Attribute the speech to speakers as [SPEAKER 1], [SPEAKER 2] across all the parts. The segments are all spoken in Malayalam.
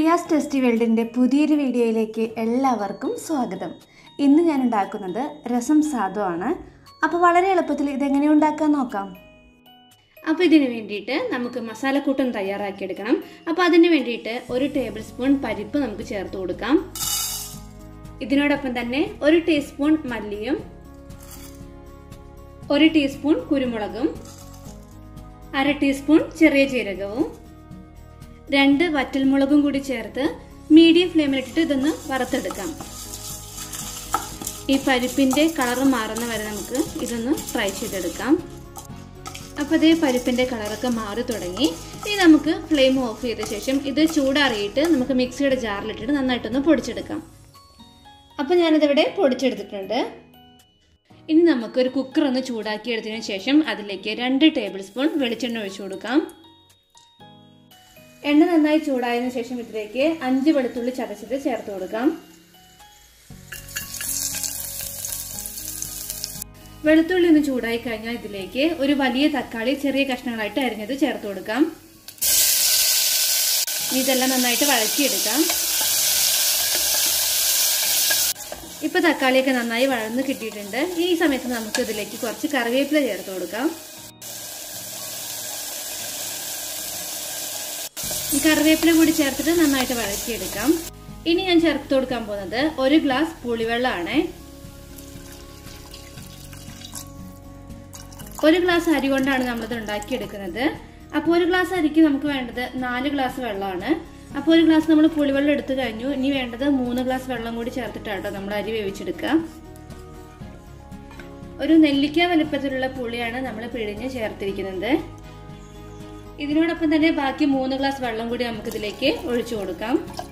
[SPEAKER 1] പ്രിയാസ് ടെസ്റ്റി വേൾഡിൻ്റെ പുതിയൊരു വീഡിയോയിലേക്ക് എല്ലാവർക്കും സ്വാഗതം ഇന്ന് ഞാൻ ഉണ്ടാക്കുന്നത് രസം സാധു ആണ് അപ്പോൾ വളരെ എളുപ്പത്തിൽ ഇതെങ്ങനെ ഉണ്ടാക്കാൻ നോക്കാം
[SPEAKER 2] അപ്പോൾ ഇതിന് വേണ്ടിയിട്ട് നമുക്ക് മസാലക്കൂട്ടം തയ്യാറാക്കിയെടുക്കണം അപ്പോൾ അതിന് വേണ്ടിയിട്ട് ഒരു ടേബിൾ സ്പൂൺ പരിപ്പ് നമുക്ക് ചേർത്ത് കൊടുക്കാം ഇതിനോടൊപ്പം തന്നെ ഒരു ടീസ്പൂൺ മല്ലിയും ഒരു ടീസ്പൂൺ കുരുമുളകും അര ടീസ്പൂൺ ചെറിയ ജീരകവും രണ്ട് വറ്റൽമുളകും കൂടി ചേർത്ത് മീഡിയം ഫ്ലെയിമിലിട്ടിട്ട് ഇതൊന്ന് വറുത്തെടുക്കാം ഈ പരിപ്പിന്റെ കളർ മാറുന്ന വരെ നമുക്ക് ഇതൊന്ന് ഫ്രൈ ചെയ്തെടുക്കാം അപ്പോൾ ഇതേ പരിപ്പിന്റെ കളറൊക്കെ മാറി തുടങ്ങി ഇനി നമുക്ക് ഫ്ലെയിം ഓഫ് ചെയ്ത ശേഷം ഇത് ചൂടാറിയിട്ട് നമുക്ക് മിക്സിയുടെ ജാറിലിട്ടിട്ട് നന്നായിട്ടൊന്ന് പൊടിച്ചെടുക്കാം അപ്പോൾ ഞാനിതിവിടെ പൊടിച്ചെടുത്തിട്ടുണ്ട് ഇനി നമുക്കൊരു കുക്കർ ഒന്ന് ചൂടാക്കി എടുത്തതിന് ശേഷം അതിലേക്ക് രണ്ട് ടേബിൾ സ്പൂൺ വെളിച്ചെണ്ണ ഒഴിച്ചു കൊടുക്കാം എണ്ണ നന്നായി ചൂടായതിനു ശേഷം ഇതിലേക്ക് അഞ്ച് വെളുത്തുള്ളി ചതച്ചത് ചേർത്ത് കൊടുക്കാം വെളുത്തുള്ളി ഒന്ന് ചൂടായി കഴിഞ്ഞാൽ ഇതിലേക്ക് ഒരു വലിയ തക്കാളി ചെറിയ കഷ്ണങ്ങളായിട്ട് അരിഞ്ഞത് ചേർത്ത് കൊടുക്കാം ഇതെല്ലാം നന്നായിട്ട് വഴറ്റിയെടുക്കാം ഇപ്പൊ തക്കാളിയൊക്കെ നന്നായി വഴന്ന് കിട്ടിയിട്ടുണ്ട് ഈ സമയത്ത് നമുക്ക് ഇതിലേക്ക് കുറച്ച് കറിവേപ്പില ചേർത്ത് കൊടുക്കാം ഈ കറിവേപ്പില കൂടി ചേർത്തിട്ട് നന്നായിട്ട് വഴറ്റിയെടുക്കാം ഇനി ഞാൻ ചേർത്ത് കൊടുക്കാൻ പോകുന്നത് ഒരു ഗ്ലാസ് പുളിവെള്ളമാണ് ഒരു ഗ്ലാസ് അരി കൊണ്ടാണ് നമ്മളിത് ഉണ്ടാക്കിയെടുക്കുന്നത് അപ്പോൾ ഒരു ഗ്ലാസ് അരിക്ക് നമുക്ക് വേണ്ടത് നാല് ഗ്ലാസ് വെള്ളമാണ് അപ്പോൾ ഒരു ഗ്ലാസ് നമ്മൾ പുളിവെള്ളം എടുത്തു കഴിഞ്ഞു ഇനി വേണ്ടത് മൂന്ന് ഗ്ലാസ് വെള്ളം കൂടി ചേർത്തിട്ടാട്ടോ നമ്മൾ അരി വേവിച്ചെടുക്കുക ഒരു നെല്ലിക്ക വലുപ്പത്തിലുള്ള പുളിയാണ് നമ്മൾ പിഴിഞ്ഞ് ചേർത്തിരിക്കുന്നത് ഇതിനോടൊപ്പം തന്നെ ബാക്കി മൂന്ന് ഗ്ലാസ് വെള്ളം കൂടി നമുക്ക് ഇതിലേക്ക് ഒഴിച്ചു കൊടുക്കാം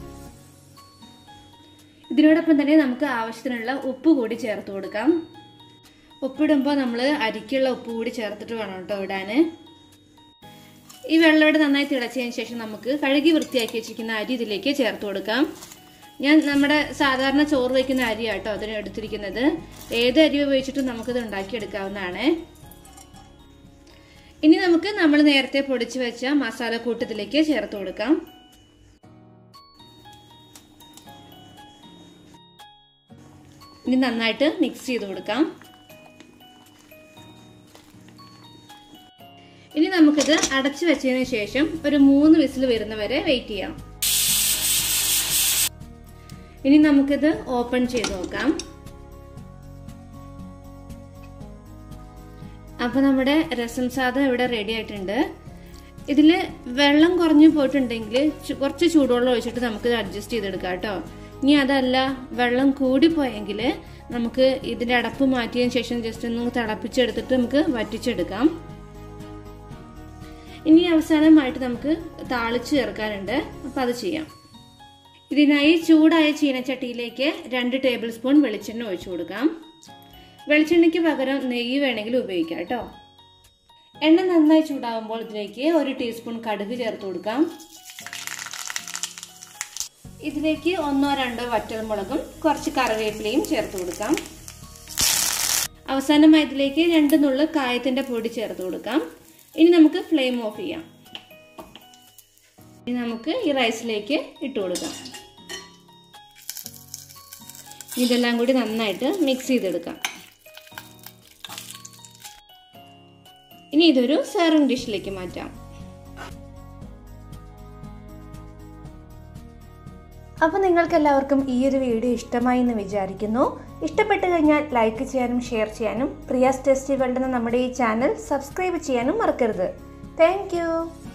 [SPEAKER 2] ഇതിനോടൊപ്പം തന്നെ നമുക്ക് ആവശ്യത്തിനുള്ള ഉപ്പ് കൂടി ചേർത്ത് കൊടുക്കാം ഉപ്പിടുമ്പോൾ നമ്മൾ അരിക്കുള്ള ഉപ്പ് കൂടി ചേർത്തിട്ട് വേണം കേട്ടോ ഇടാൻ ഈ വെള്ളം ഇവിടെ നന്നായി തിളച്ചതിന് ശേഷം നമുക്ക് കഴുകി വൃത്തിയാക്കി വെച്ചിരിക്കുന്ന അരി ഇതിലേക്ക് ചേർത്ത് കൊടുക്കാം ഞാൻ നമ്മുടെ സാധാരണ ചോറ് വയ്ക്കുന്ന അരിയാട്ടോ അതിന് എടുത്തിരിക്കുന്നത് ഏത് അരി ഉപയോഗിച്ചിട്ടും നമുക്കിത് ഉണ്ടാക്കിയെടുക്കാവുന്നതാണ് ഇനി നമുക്ക് നമ്മൾ നേരത്തെ പൊടിച്ചു വെച്ച മസാല കൂട്ടത്തിലേക്ക് ചേർത്ത് കൊടുക്കാം ഇനി നന്നായിട്ട് മിക്സ് ചെയ്ത് കൊടുക്കാം ഇനി നമുക്കിത് അടച്ചു വെച്ചതിന് ശേഷം ഒരു മൂന്ന് വിസിൽ വരുന്നവരെ വെയിറ്റ് ചെയ്യാം ഇനി നമുക്കിത് ഓപ്പൺ ചെയ്ത് നോക്കാം അപ്പോൾ നമ്മുടെ രസം സാദം ഇവിടെ റെഡി ആയിട്ടുണ്ട് ഇതിൽ വെള്ളം കുറഞ്ഞു പോയിട്ടുണ്ടെങ്കിൽ കുറച്ച് ചൂടുവെള്ളം ഒഴിച്ചിട്ട് നമുക്കിത് അഡ്ജസ്റ്റ് ചെയ്തെടുക്കാം കേട്ടോ ഇനി അതല്ല വെള്ളം കൂടിപ്പോയെങ്കിൽ നമുക്ക് ഇതിൻ്റെ അടപ്പ് മാറ്റിയതിന് ശേഷം ജസ്റ്റ് ഒന്ന് തിളപ്പിച്ചെടുത്തിട്ട് നമുക്ക് വറ്റിച്ചെടുക്കാം ഇനി അവസാനമായിട്ട് നമുക്ക് താളിച്ച് ചേർക്കാനുണ്ട് അപ്പം അത് ചെയ്യാം ഇതിനായി ചൂടായ ചീനച്ചട്ടിയിലേക്ക് രണ്ട് ടേബിൾ സ്പൂൺ വെളിച്ചെണ്ണ ഒഴിച്ചു കൊടുക്കാം വെളിച്ചെണ്ണയ്ക്ക് പകരം നെയ്യ് വേണമെങ്കിൽ ഉപയോഗിക്കാം കേട്ടോ എണ്ണ നന്നായി ചൂടാകുമ്പോൾ ഇതിലേക്ക് ഒരു ടീസ്പൂൺ കടുക് ചേർത്ത് കൊടുക്കാം ഇതിലേക്ക് ഒന്നോ രണ്ടോ വറ്റൽമുളകും കുറച്ച് കറിവേപ്പിലയും ചേർത്ത് കൊടുക്കാം അവസാനമായി ഇതിലേക്ക് രണ്ട് നുള്ളു കായത്തിന്റെ പൊടി ചേർത്ത് കൊടുക്കാം ഇനി നമുക്ക് ഫ്ലെയിം ഓഫ് ചെയ്യാം ഇനി നമുക്ക് ഈ റൈസിലേക്ക് ഇട്ട് കൊടുക്കാം ഇതെല്ലാം കൂടി നന്നായിട്ട് മിക്സ് ചെയ്തെടുക്കാം ഇനി ഇതൊരു സെർവിങ് ഡിഷിലേക്ക് മാറ്റാം
[SPEAKER 1] അപ്പോൾ നിങ്ങൾക്ക് എല്ലാവർക്കും ഈ ഒരു വീഡിയോ ഇഷ്ടമായി എന്ന് വിചാരിക്കുന്നു ഇഷ്ടപ്പെട്ട് കഴിഞ്ഞാൽ ലൈക്ക് ചെയ്യാനും ഷെയർ ചെയ്യാനും പ്രിയാസ് ടെസ്റ്റി വേൾഡ് എന്ന നമ്മുടെ ഈ ചാനൽ സബ്സ്ക്രൈബ് ചെയ്യാനും മറക്കരുത് താങ്ക്